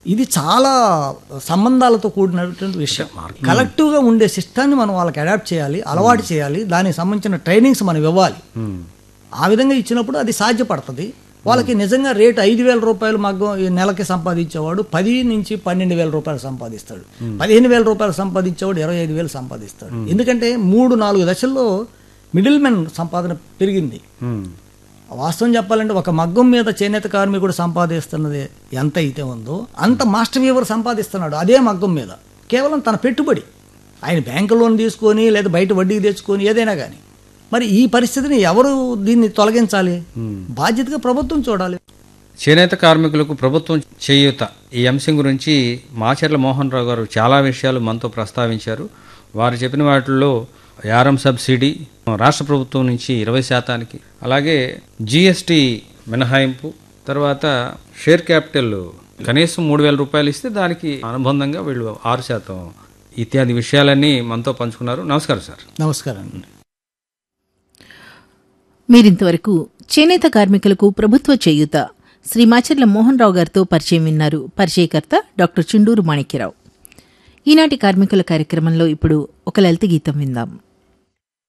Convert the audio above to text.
ఇది చాలా సంబంధాలతో కూడినటువంటి విషయం కలెక్టివ్గా ఉండే సిస్టాన్ని మనం వాళ్ళకి అడాప్ట్ చేయాలి అలవాటు చేయాలి దానికి సంబంధించిన ట్రైనింగ్స్ మనం ఇవ్వాలి ఆ విధంగా ఇచ్చినప్పుడు అది సాధ్యపడుతుంది వాళ్ళకి నిజంగా రేటు ఐదు వేల రూపాయలు మగ్గం ఈ నెలకి సంపాదించేవాడు పది నుంచి పన్నెండు వేల రూపాయలు సంపాదిస్తాడు పదిహేను వేల రూపాయలు సంపాదించేవాడు ఇరవై ఐదు వేలు సంపాదిస్తాడు ఎందుకంటే మూడు నాలుగు దశల్లో మిడిల్ మెన్ సంపాదన పెరిగింది వాస్తవం చెప్పాలంటే ఒక మగ్గం మీద చేనేత కార్మికుడు సంపాదిస్తున్నది ఎంత అయితే ఉందో అంత మాస్టర్ వీవర్ సంపాదిస్తున్నాడు అదే మగ్గం మీద కేవలం తన పెట్టుబడి ఆయన బ్యాంకు లోన్ తీసుకొని లేదా బయట వడ్డీకి తెచ్చుకొని ఏదైనా కానీ మరి ఈ పరిస్థితిని ఎవరు దీన్ని తొలగించాలి బాధ్యతగా ప్రభుత్వం చూడాలి చేనేత కార్మికులకు ప్రభుత్వం చేయూత ఈ అంశం గురించి మాచర్ల మోహన్ రావు గారు చాలా విషయాలు మనతో ప్రస్తావించారు వారు చెప్పిన వాటిల్లో యారం సబ్సిడీ రాష్ట్ర ప్రభుత్వం నుంచి ఇరవై శాతానికి అలాగే జిఎస్టి మినహాయింపు తర్వాత షేర్ క్యాపిటల్ కనీసం మూడు వేల రూపాయలు ఇస్తే దానికి అనుబంధంగా వీళ్ళు ఆరు శాతం ఇత్యాది విషయాలన్నీ మనతో పంచుకున్నారు నమస్కారం సార్ నమస్కారం అండి మీరింతవరకు చేనేత కార్మికులకు ప్రభుత్వ చేయూత శ్రీ మాచర్ల మోహన్ రావు గారితో పరిచయం విన్నారు పరిచయకర్త డాక్టర్ చుండూరు మాణిక్యరావు ఈనాటి కార్మికుల కార్యక్రమంలో ఇప్పుడు ఒక లలిత గీతం విందాం